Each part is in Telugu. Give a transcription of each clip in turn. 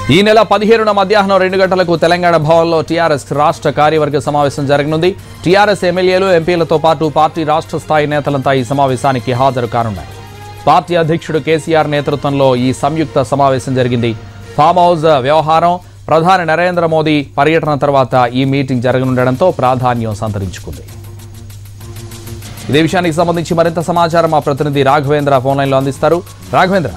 ఈ నెల పదిహేనున మధ్యాహ్నం రెండు గంటలకు తెలంగాణ భవన్లో టీఆర్ఎస్ రాష్ట్ర కార్యవర్గ సమావేశం జరగనుంది టీఆర్ఎస్ ఎమ్మెల్యేలు ఎంపీలతో పాటు పార్టీ రాష్ట్ర స్థాయి నేతలంతా ఈ సమావేశానికి హాజరు కానున్నారు పార్టీ అధ్యక్షుడు కేసీఆర్ నేతృత్వంలో ఈ సంయుక్త సమావేశం జరిగింది ఫామ్ హౌస్ వ్యవహారం ప్రధాని నరేంద్ర మోదీ పర్యటన తర్వాత ఈ మీటింగ్ జరగనుండడంతో ప్రాధాన్యం సంతరించుకుంది ఇదే విషయానికి సంబంధించి మరింత సమాచారం మా ప్రతినిధి రాఘవేంద్ర ఫోన్ లైన్లో అందిస్తారు రాఘవేంద్ర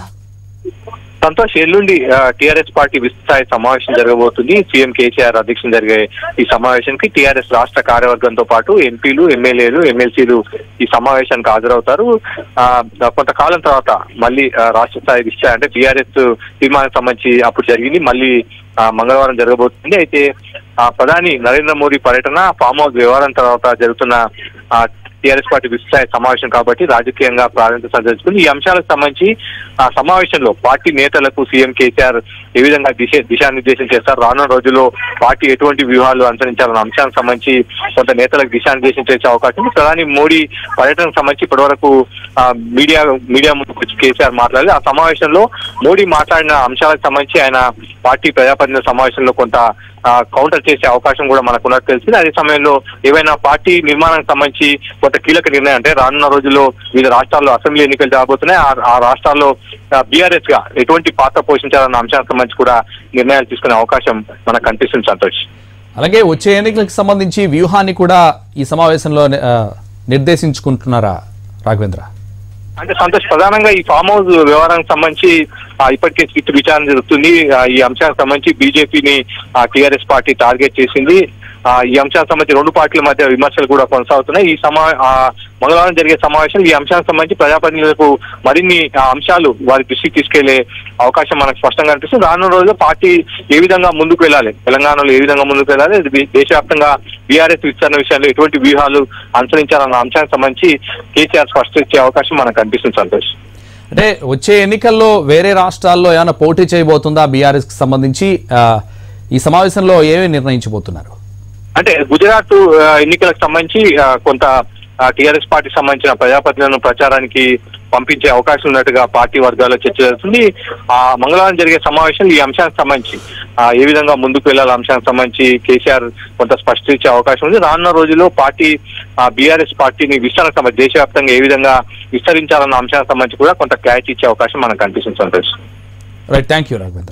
సంతోష్ ఎల్లుండి టీఆర్ఎస్ పార్టీ విస్తృత సమావేశం జరగబోతుంది సీఎం కేసీఆర్ అధ్యక్షం జరిగే ఈ సమావేశానికి టీఆర్ఎస్ రాష్ట్ర కార్యవర్గంతో పాటు ఎంపీలు ఎమ్మెల్యేలు ఎమ్మెల్సీలు ఈ సమావేశానికి హాజరవుతారు ఆ, కొంతకాలం తర్వాత మళ్ళీ ఆ, రాష్ట్ర స్థాయి విస్తృత అంటే టీఆర్ఎస్ తీర్మానం సంబంధించి అప్పుడు జరిగింది మళ్ళీ ఆ, మంగళవారం జరగబోతుంది అయితే ఆ, ప్రధాని నరేంద్ర మోదీ పర్యటన ఫామ్ హౌస్ వ్యవహారం తర్వాత జరుగుతున్న ఆ, టీఆర్ఎస్ పార్టీ విస్తృత సమావేశం కాబట్టి రాజకీయంగా ప్రాధాన్యత సంతరించుకుంది ఈ అంశాలకు సంబంధించి ఆ సమావేశంలో పార్టీ నేతలకు సీఎం కేసీఆర్ ఏ విధంగా దిశ దిశానిర్దేశం చేస్తారు రానున్న రోజుల్లో పార్టీ ఎటువంటి వ్యూహాలు అనుసరించాలన్న అంశానికి సంబంధించి కొంత నేతలకు దిశానిర్దేశం చేసే అవకాశం ఉంది ప్రధాని మోడీ పర్యటనకు సంబంధించి ఇప్పటివరకు ఆ, మీడియా మీడియా ముందుకు వచ్చి కేసీఆర్ మాట్లాడి ఆ సమావేశంలో మోడీ మాట్లాడిన అంశాలకు సంబంధించి ఆయన పార్టీ ప్రజాప్రతినిధుల సమావేశంలో కొంత ఆ, కౌంటర్ చేసే అవకాశం కూడా మనకు ఉన్నట్టు తెలిసింది అదే సమయంలో ఏవైనా పార్టీ నిర్మాణానికి సంబంధించి కొంత కీలక నిర్ణయం అంటే రానున్న రోజుల్లో వివిధ రాష్ట్రాల్లో అసెంబ్లీ ఎన్నికలు జరగబోతున్నాయి ఆ- ఆ రాష్ట్రాల్లో బీఆర్ఎస్ గా ఎటువంటి పాత్ర పోషించాలన్న అంశానికి సంబంధించి కూడా నిర్ణయాలు తీసుకునే అవకాశం మనకు కనిపిస్తుంది సంతోష్ అలాగే వచ్చే ఎన్నికలకు సంబంధించి వ్యూహాన్ని కూడా ఈ సమావేశంలో ఆ, నిర్దేశించుకుంటున్నారా రాఘవేంద్ర అంటే సంతోష్ ప్రధానంగా ఈ ఫామ్ హౌస్ వ్యవహారానికి సంబంధించి ఆ, ఇప్పటికే స్విచ్ విచారణ జరుగుతుంది ఆ, ఈ అంశానికి సంబంధించి బీజేపీని టీఆర్ఎస్ పార్టీ టార్గెట్ చేసింది ఆ, ఈ అంశానికి సంబంధించి రెండు పార్టీల మధ్య విమర్శలు కూడా కొనసాగుతున్నాయి ఈ సమా ఆ, మంగళవారం జరిగే సమావేశం ఈ అంశానికి సంబంధించి ప్రజాప్రతినిధులకు మరిన్ని ఆ, అంశాలు వారి దృష్టికి తీసుకెళ్లే అవకాశం మనకు స్పష్టంగా కనిపిస్తుంది రానున్న రోజుల్లో పార్టీ ఏ విధంగా ముందుకు వెళ్ళాలి తెలంగాణలో ఏ విధంగా ముందుకు వెళ్ళాలి ఇది దేశవ్యాప్తంగా బీఆర్ఎస్ విస్తరణ విషయంలో ఎటువంటి వ్యూహాలు అనుసరించాలన్న అంశానికి సంబంధించి కేసీఆర్ స్పష్టత ఇచ్చే అవకాశం మనకు కనిపిస్తుంది సంతోష్ అంటే వచ్చే ఎన్నికల్లో వేరే రాష్ట్రాల్లో ఏమైనా పోటీ చేయబోతుందా బీఆర్ఎస్ కి సంబంధించి ఆ, ఈ సమావేశంలో ఏమి నిర్ణయించబోతున్నారు అంటే గుజరాత్ ఆ, ఎన్నికలకు సంబంధించి ఆ, కొంత టీఆర్ఎస్ పార్టీ సంబంధించిన ప్రజాప్రతినిధులను ప్రచారానికి పంపించే అవకాశం ఉన్నట్టుగా పార్టీ వర్గాల్లో చర్చ జరుగుతుంది ఆ మంగళవారం జరిగే సమావేశం ఈ అంశానికి సంబంధించి ఆ, ఏ విధంగా ముందుకు వెళ్ళాలి అంశానికి సంబంధించి కేసీఆర్ కొంత స్పష్టత ఇచ్చే అవకాశం ఉంది రానున్న రోజుల్లో పార్టీ బీఆర్ఎస్ పార్టీని విస్తరణ సంబంధించి దేశవ్యాప్తంగా ఏ విధంగా విస్తరించాలన్న అంశానికి సంబంధించి కూడా కొంత క్లారిటీ ఇచ్చే అవకాశం మనకు కనిపిస్తుంది Santosh right thank you Raghavendra